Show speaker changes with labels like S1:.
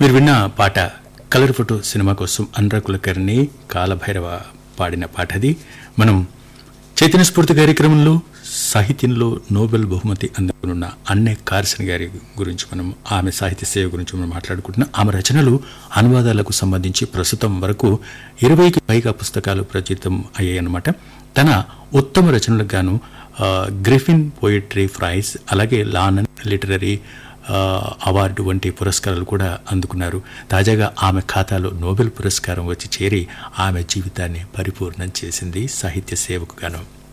S1: మీరు విన్న పాట కలర్ ఫోటో సినిమా కోసం అనురా కులకర్ణి కాలభైరవ పాడిన పాట అది మనం చైతన్య స్ఫూర్తి కార్యక్రమంలో సాహిత్యంలో నోబెల్ బహుమతి అందుకున్న అన్నే కార్సన్ గారి గురించి మనం ఆమె సాహిత్య సేవ గురించి మనం మాట్లాడుకుంటున్నాం ఆమె రచనలు అనువాదాలకు సంబంధించి ప్రస్తుతం వరకు ఇరవైకి పైగా పుస్తకాలు ప్రచురితం అయ్యాయన్నమాట తన ఉత్తమ రచనలకు గాను ఆ, గ్రిఫిన్ పోయిట్రీ ప్రైజ్ అలాగే లానన్ లిటరరీ ఆ, అవార్డు వంటి పురస్కారాలు కూడా అందుకున్నారు తాజాగా ఆమె ఖాతాలో నోబెల్ పురస్కారం వచ్చి చేరి ఆమె జీవితాన్ని పరిపూర్ణం చేసింది సాహిత్య సేవకు గాను